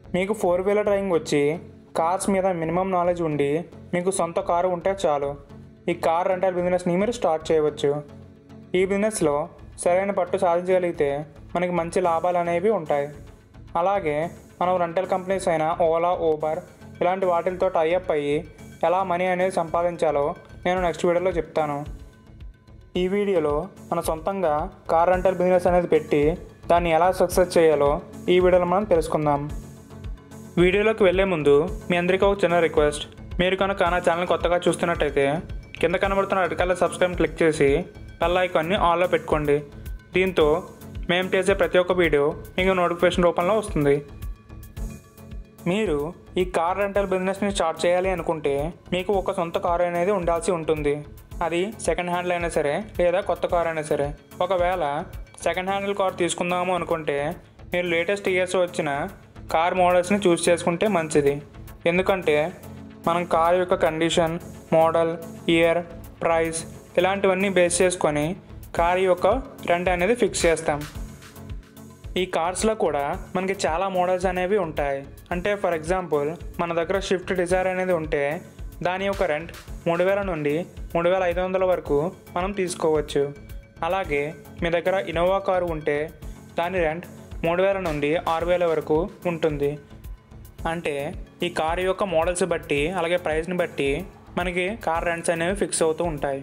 మీకు four wheeler driving వచ్చి cars మీద మినిమం నాలెడ్జ్ ఉండి మీకు సొంత కారు ఉంటే చాలు ఈ కార్ రెంటల్ బిజినెస్ని మీరు స్టార్ట్ చేయవచ్చు ఈ బిజినెస్లో సరైన పట్టు సాధించగలిగితే మనకి మంచి లాభాలు అనేవి ఉంటాయి అలాగే మనం రెంటల్ కంపెనీస్ అయిన ఓలా ఊబర్ ఇలాంటి వాటితో టైఅప్ అయ్యి ఎలా మనీ అనేది సంపాదించాలో నేను నెక్స్ట్ వీడియోలో చెప్తాను ఈ వీడియోలో మన సొంతంగా కార్ రెంటల్ బిజినెస్ అనేది పెట్టి దాన్ని ఎలా సక్సెస్ చేయాలో ఈ వీడియోలో మనం తెలుసుకుందాం వీడియోలోకి వెళ్ళే ముందు మీ అందరికీ ఒక చిన్న రిక్వెస్ట్ మీరు కనుక నా ఛానల్ కొత్తగా చూస్తున్నట్టయితే కింద కనబడుతున్న రెడ్ కలర్ సబ్స్క్రైబ్ క్లిక్ చేసి బెల్ ఐకాన్ని ఆన్లో పెట్టుకోండి దీంతో మేము చేసే ప్రతి ఒక్క వీడియో మీకు నోటిఫికేషన్ రూపంలో వస్తుంది మీరు ఈ కార్ రెంటల్ బిజినెస్ని స్టార్ట్ చేయాలి అనుకుంటే మీకు ఒక సొంత కారు అనేది ఉండాల్సి ఉంటుంది అది సెకండ్ హ్యాండ్లో అయినా సరే లేదా కొత్త కార్ అయినా సరే ఒకవేళ సెకండ్ హ్యాండిల్ కార్ తీసుకుందాము అనుకుంటే మీరు లేటెస్ట్ ఇయర్స్ వచ్చిన కార్ మోడల్స్ని చూస్ చేసుకుంటే మంచిది ఎందుకంటే మనం కార్ యొక్క కండిషన్ మోడల్ ఇయర్ ప్రైస్ ఇలాంటివన్నీ బేస్ చేసుకొని కార్ యొక్క రెంట్ అనేది ఫిక్స్ చేస్తాం ఈ కార్స్లో కూడా మనకి చాలా మోడల్స్ అనేవి ఉంటాయి అంటే ఫర్ ఎగ్జాంపుల్ మన దగ్గర షిఫ్ట్ డిజైర్ అనేది ఉంటే దాని యొక్క రెంట్ మూడు వేల నుండి మూడు వేల ఐదు వందల వరకు మనం తీసుకోవచ్చు అలాగే మీ దగ్గర ఇన్నోవా కారు ఉంటే దాని రెంట్ మూడు వేల నుండి ఆరు వేల వరకు ఉంటుంది అంటే ఈ కారు యొక్క మోడల్స్ బట్టి అలాగే ప్రైస్ని బట్టి మనకి కార్ రెంట్స్ అనేవి ఫిక్స్ అవుతూ ఉంటాయి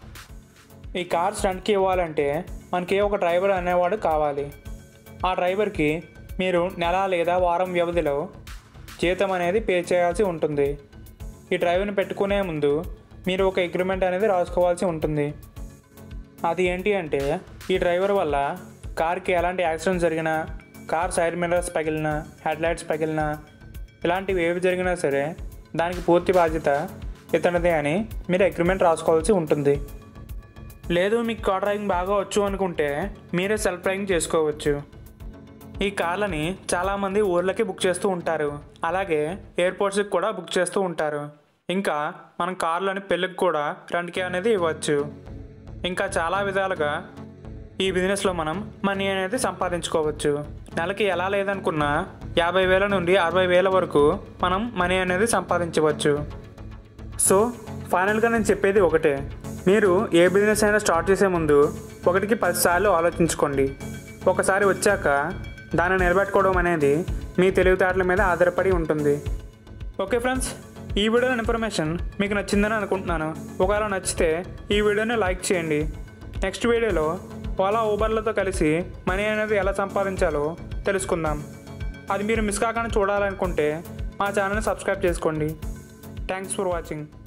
ఈ కార్స్ రెంట్కి ఇవ్వాలంటే మనకి ఒక డ్రైవర్ అనేవాడు కావాలి ఆ డ్రైవర్కి మీరు నెల లేదా వారం వ్యవధిలో జీతం అనేది పే చేయాల్సి ఉంటుంది ఈ డ్రైవర్ని పెట్టుకునే ముందు మీరు ఒక అగ్రిమెంట్ అనేది రాసుకోవాల్సి ఉంటుంది అది ఏంటి అంటే ఈ డ్రైవర్ వల్ల కార్కి ఎలాంటి యాక్సిడెంట్ జరిగినా కార్ సైడ్ మిర్రర్స్ పగిలినా హెడ్లైట్స్ పగిలినా ఇలాంటివి ఏవి జరిగినా సరే దానికి పూర్తి బాధ్యత ఇతనిదే అని మీరు అగ్రిమెంట్ రాసుకోవాల్సి ఉంటుంది లేదు మీకు కార్ డ్రైవింగ్ బాగా వచ్చు అనుకుంటే మీరే సెల్ఫ్ డ్రైవింగ్ చేసుకోవచ్చు ఈ కార్లని చాలామంది ఊర్లకి బుక్ చేస్తూ ఉంటారు అలాగే ఎయిర్పోర్ట్స్కి కూడా బుక్ చేస్తూ ఉంటారు ఇంకా మనం కార్లని పెళ్ళికి కూడా రెంట్కి అనేది ఇవ్వచ్చు ఇంకా చాలా విధాలుగా ఈ బిజినెస్లో మనం మనీ అనేది సంపాదించుకోవచ్చు నెలకి ఎలా లేదనుకున్నా యాభై వేల నుండి అరవై వేల వరకు మనం మనీ అనేది సంపాదించవచ్చు సో ఫైనల్గా నేను చెప్పేది ఒకటే మీరు ఏ బిజినెస్ అయినా స్టార్ట్ చేసే ముందు ఒకటికి పదిసార్లు ఆలోచించుకోండి ఒకసారి వచ్చాక దాన్ని నిలబెట్టుకోవడం అనేది మీ తెలివితేటల మీద ఆధారపడి ఉంటుంది ఓకే ఫ్రెండ్స్ ఈ వీడియోలో ఇన్ఫర్మేషన్ మీకు నచ్చిందని అనుకుంటున్నాను ఒకవేళ నచ్చితే ఈ వీడియోని లైక్ చేయండి నెక్స్ట్ వీడియోలో ఓలా ఊబర్లతో కలిసి మనీ అనేది ఎలా సంపాదించాలో తెలుసుకుందాం అది మీరు మిస్ కాకుండా చూడాలనుకుంటే మా ఛానల్ని సబ్స్క్రైబ్ చేసుకోండి థ్యాంక్స్ ఫర్ వాచింగ్